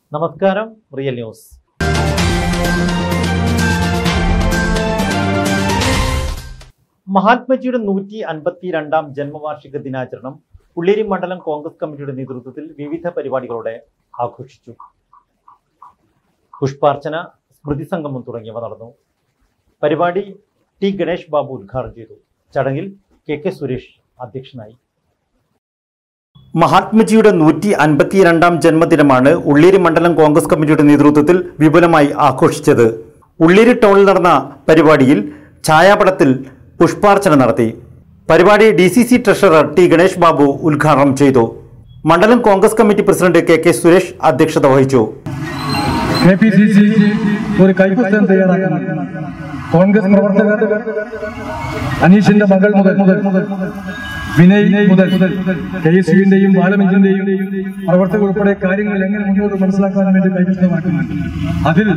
നമസ്കാരം real news മഹാത്മജിയുടെ നൂറ്റി അൻപത്തിരണ്ടാം ജന്മവാർഷിക ദിനാചരണം ഉള്ളേരി മണ്ഡലം കോൺഗ്രസ് കമ്മിറ്റിയുടെ നേതൃത്വത്തിൽ വിവിധ പരിപാടികളോടെ ആഘോഷിച്ചു പുഷ്പാർച്ചന സ്മൃതി സംഗമം തുടങ്ങിയവ നടന്നു പരിപാടി ടി ഗണേഷ് ബാബു ഉദ്ഘാടനം ചെയ്തു ചടങ്ങിൽ കെ കെ സുരേഷ് അധ്യക്ഷനായി മഹാത്മജിയുടെ നൂറ്റി അൻപത്തിരണ്ടാം ജന്മദിനമാണ് ഉള്ളേരി മണ്ഡലം കോൺഗ്രസ് കമ്മിറ്റിയുടെ നേതൃത്വത്തിൽ വിപുലമായി ആഘോഷിച്ചത് ഉള്ളേരി ടൗണിൽ നടന്ന പരിപാടിയിൽ ഛായാപടത്തിൽ പുഷ്പാർച്ചന നടത്തി പരിപാടി D C C treasurer T Ganesh Babu ഉദ്ഘാടനം ചെയ്തു മണ്ഡലം Congress committee president K K Suresh അധ്യക്ഷത വഹിച്ചു കെ പി സി സി ഒരു കൈപ്പുസ്തകം തയ്യാറാക്കണം കോൺഗ്രസ് പ്രവർത്തകർ അനീഷിന്റെ മകൾ മുതൽ മുതൽ വിനയ് മുതൽ കെ എസ് യുവിന്റെയും ബാലമിന്റെയും പ്രവർത്തകർ ഉൾപ്പെടെ കാര്യങ്ങൾ എങ്ങനെ മുന്നോട്ട് മനസ്സിലാക്കാൻ വേണ്ടി കൈപ്പുസ്തകമാക്കുന്നുണ്ട് അതിൽ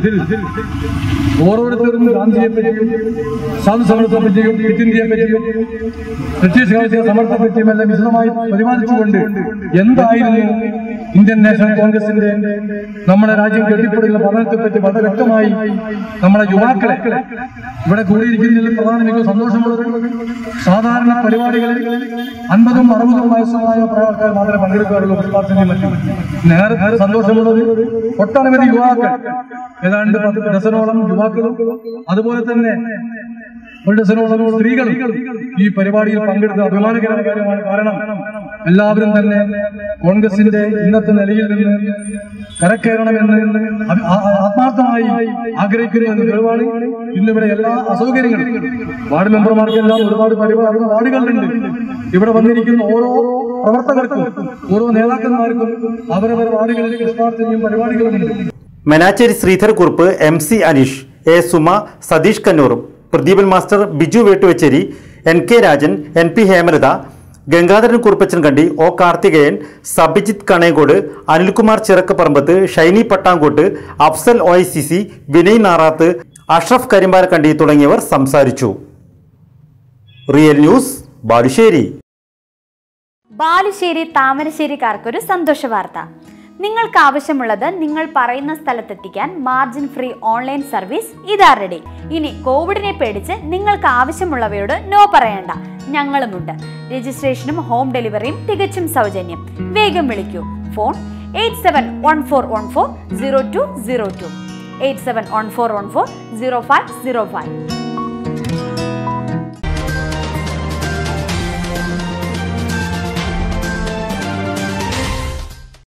ഓരോരുത്തരും ഗാന്ധിയെ പറ്റിയും സാധു സമരത്തെ പറ്റിയും ക്വിറ്റ് ഇന്ത്യയെ പറ്റിയും ബ്രിട്ടീഷ് കാലത്തെ സമരത്തെ പറ്റിയും എല്ലാം വിശദമായി പ്രതിപാദിച്ചുകൊണ്ട് എന്തായിരുന്നു ഇന്ത്യൻ നാഷണൽ കോൺഗ്രസിന്റെ നമ്മുടെ രാജ്യം കെട്ടിപ്പടുന്ന പഠനത്തെ പറ്റി വളരെ വ്യക്തമായി നമ്മുടെ യുവാക്കളെ ഇവിടെ കൂടിയിരിക്കുന്നതിൽ പ്രധാന മിക സന്തോഷമുള്ളത് സാധാരണ പരിപാടികളിൽ അൻപതും അറുപതും വയസ്സുമായ പ്രവർത്തകർ മാത്രമേ പങ്കെടുക്കാറുള്ളൂ പുഷ്പാർച്ചനയും മറ്റും നേരെ സന്തോഷമുള്ളത് ഒട്ടനവധി യുവാക്കൾ ഏതാണ്ട് പത്ത് ഡസനോളം യുവാക്കളും അതുപോലെ തന്നെ ഒരു ഡസനോളം സ്ത്രീകളും ഈ പരിപാടിയിൽ പങ്കെടുത്ത അഭിമാനകരമായ കാര്യമാണ് കാരണം എല്ലാവരും തന്നെ കോൺഗ്രസിന്റെ ഇന്നത്തെ നിലയിൽ നിന്ന് കരക്കയറണമെന്ന് അഭി- ആ- ആ- ആത്മാർത്ഥമായി ആഗ്രഹിക്കുന്നു എന്ന് തെളിവാണ് ഇന്നിവിടെ എല്ലാ അസൗകര്യങ്ങളും വാർഡ് മെമ്പർമാർക്കെല്ലാം ഒരുപാട് പരിപാടി വാർഡുകളുണ്ട് ഇവിടെ വന്നിരിക്കുന്ന ഓരോ പ്രവർത്തകർക്കും ഓരോ നേതാക്കന്മാർക്കും അവരവരുടെ വാർഡുകളിൽ പുഷ്പാർച്ചനയും പരിപാടികളുമുണ്ട് Menachery Sreedharakurup M C Aneesh A Suma Satheesh Kannur Pradeepan master Biju Vettuvachery N K Rajan N P Hemalatha Gangadharan Kuruppachan Kandi O Karthikeyan Sabijith Kanenkode Anilkumar Chirakkaparambath Shyni Pattankott Afsal O I C C Vinay Narath Ashraf Karimbalakandi തുടങ്ങിയവർ സംസാരിച്ചു റിയൽ ന്യൂസ് ബാലുശ്ശേരി ബാലുശ്ശേരി താമരശ്ശേരിക്കാർക്കൊരു സന്തോഷ വാർത്ത നിങ്ങൾക്ക് ആവശ്യമുള്ളത് നിങ്ങൾ പറയുന്ന സ്ഥലത്തെത്തിക്കാൻ മാർജിൻ ഫ്രീ ഓൺലൈൻ സർവീസ് ഇതാ റെഡി ഇനി കോവിഡിനെ പേടിച്ച് നിങ്ങൾക്ക് ആവശ്യമുള്ളവയോട് നോ പറയണ്ട ഞങ്ങളുമുണ്ട് രജിസ്ട്രേഷനും ഹോം ഡെലിവറിയും തികച്ചും സൗജന്യം വേഗം വിളിക്കൂ phone eight seven one four one four zero two zero two eight seven one four one four zero five zero five